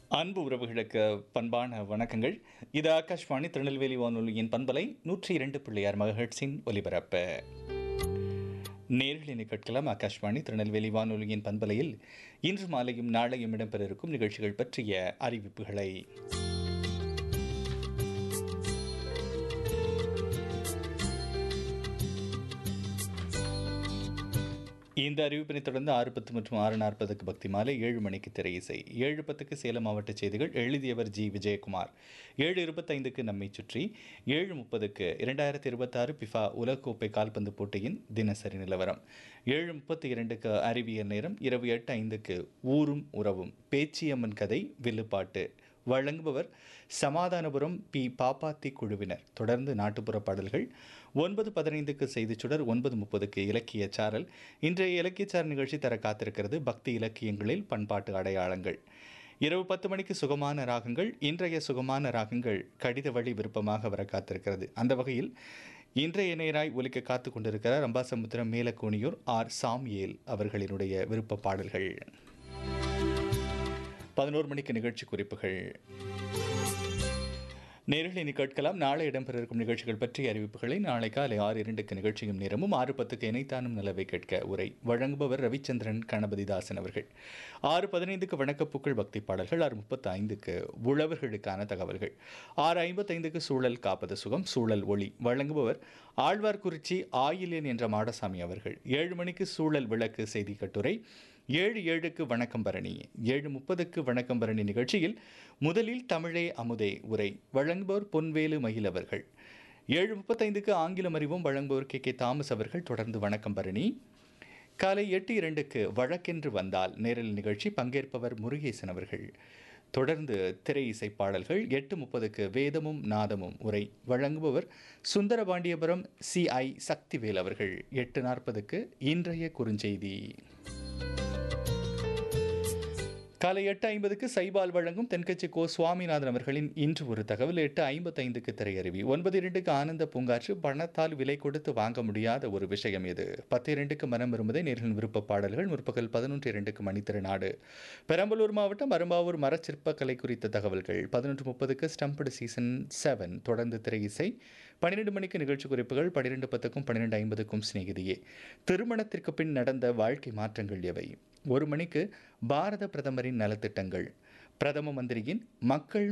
அன்பு உறவுகளுக்கு பண்பான வணக்கங்கள் இது ஆகாஷ்வாணி திருநெல்வேலி வானொலியின் பண்பலை நூற்றி இரண்டு பிள்ளையார் மகஹெட்ஸின் ஒலிபரப்பு நேர்களினை கேட்கலாம் ஆகாஷ்வாணி திருநெல்வேலி வானொலியின் பண்பலையில் இன்று மாலையும் நாளையும் இடம்பெற இருக்கும் நிகழ்ச்சிகள் பற்றிய அறிவிப்புகளை இந்த அறிவிப்பினை தொடர்ந்து ஆறு பத்து மற்றும் ஆறு நாற்பதுக்கு பக்தி மாலை ஏழு மணிக்கு திரை இசை ஏழு பத்துக்கு சேலம் மாவட்ட செய்திகள் எழுதியவர் ஜி விஜயகுமார் ஏழு இருபத்தைந்துக்கு நம்மை சுற்றி ஏழு முப்பதுக்கு இரண்டாயிரத்தி இருபத்தாறு பிஃபா உலகக்கோப்பை கால்பந்து போட்டியின் தினசரி நிலவரம் ஏழு முப்பத்தி இரண்டுக்கு அறிவியல் நேரம் இரவு எட்டு ஐந்துக்கு ஊரும் உறவும் பேச்சியம்மன் கதை வில்லுப்பாட்டு வழங்குபவர் சமாதானபுரம் பி பாப்பாத்தி குழுவினர் தொடர்ந்து நாட்டுப்புற பாடல்கள் ஒன்பது பதினைந்துக்கு செய்திச் சுடர் ஒன்பது முப்பதுக்கு இலக்கிய சாரல் இன்றைய இலக்கியச்சார் நிகழ்ச்சி தர காத்திருக்கிறது பக்தி இலக்கியங்களில் பண்பாட்டு அடையாளங்கள் இரவு பத்து மணிக்கு சுகமான ராகங்கள் இன்றைய சுகமான ராகங்கள் கடித வழி விருப்பமாக வர காத்திருக்கிறது அந்த வகையில் இன்றைய நேராய் ஒலிக்க காத்து கொண்டிருக்கிறார் அம்பாசமுத்திரம் மேலக்கோணியூர் ஆர் சாமியேல் அவர்களினுடைய விருப்ப பாடல்கள் பதினோரு மணிக்கு நிகழ்ச்சி குறிப்புகள் நேரில் இனி கேட்கலாம் நாளை இடம்பெற இருக்கும் நிகழ்ச்சிகள் பற்றிய அறிவிப்புகளை நாளை காலை ஆறு இரண்டுக்கு நிகழ்ச்சியும் நேரமும் ஆறு பத்துக்கு இணைத்தானும் நிலவை கேட்க உரை வழங்குபவர் ரவிச்சந்திரன் கணபதிதாசன் அவர்கள் ஆறு பதினைந்துக்கு வணக்கப்பூக்கள் பக்தி பாடல்கள் ஆறு முப்பத்தி ஐந்துக்கு உழவர்களுக்கான தகவல்கள் ஆறு ஐம்பத்தைந்துக்கு சூழல் காப்பது சுகம் சூழல் ஒளி வழங்குபவர் ஆழ்வார்குறிச்சி ஆயிலியன் என்ற மாடசாமி அவர்கள் ஏழு மணிக்கு சூழல் விளக்கு செய்தி கட்டுரை ஏழு ஏழுக்கு வணக்கம் பரணி ஏழு முப்பதுக்கு வணக்கம் பரணி நிகழ்ச்சியில் முதலில் தமிழே அமுதே உரை வழங்குபவர் பொன்வேலு மகிழ் அவர்கள் ஏழு முப்பத்தைந்துக்கு ஆங்கிலம் அறிவும் வழங்குபவர் கே கே தாமஸ் அவர்கள் தொடர்ந்து வணக்கம் பரணி காலை எட்டு இரண்டுக்கு வழக்கென்று வந்தால் நேரல் நிகழ்ச்சி பங்கேற்பவர் முருகேசன் அவர்கள் தொடர்ந்து திரை இசை பாடல்கள் எட்டு முப்பதுக்கு வேதமும் நாதமும் உரை வழங்குபவர் சுந்தரபாண்டியபுரம் சி ஐ சக்திவேல் அவர்கள் எட்டு நாற்பதுக்கு இன்றைய குறுஞ்செய்தி காலை எட்டு ஐம்பதுக்கு சைபால் வழங்கும் தென்கட்சி கோ சுவாமிநாதன் அவர்களின் இன்று ஒரு தகவல் எட்டு ஐம்பத்தைந்துக்கு திரையறிவி ஒன்பது இரண்டுக்கு ஆனந்த பூங்காற்று பணத்தால் விலை கொடுத்து வாங்க முடியாத ஒரு விஷயம் இது பத்து இரண்டுக்கு மனம் விரும்புதை நேர்களின் விருப்ப பாடல்கள் முற்பகல் பதினொன்று இரண்டுக்கு மணித்திருநாடு பெரம்பலூர் மாவட்டம் அரும்பாவூர் மரச்சிற்பக்கலை குறித்த தகவல்கள் பதினொன்று முப்பதுக்கு ஸ்டம்படு சீசன் செவன் தொடர்ந்து திரை இசை பன்னிரெண்டு மணிக்கு நிகழ்ச்சி குறிப்புகள் பன்னிரெண்டு பத்துக்கும் பன்னிரெண்டு ஐம்பதுக்கும் சிநேகிதியே திருமணத்திற்கு பின் நடந்த வாழ்க்கை மாற்றங்கள் எவை ஒரு மணிக்கு பாரத பிரதமரின் நலத்திட்டங்கள் பிரதம மந்திரியின் மக்கள்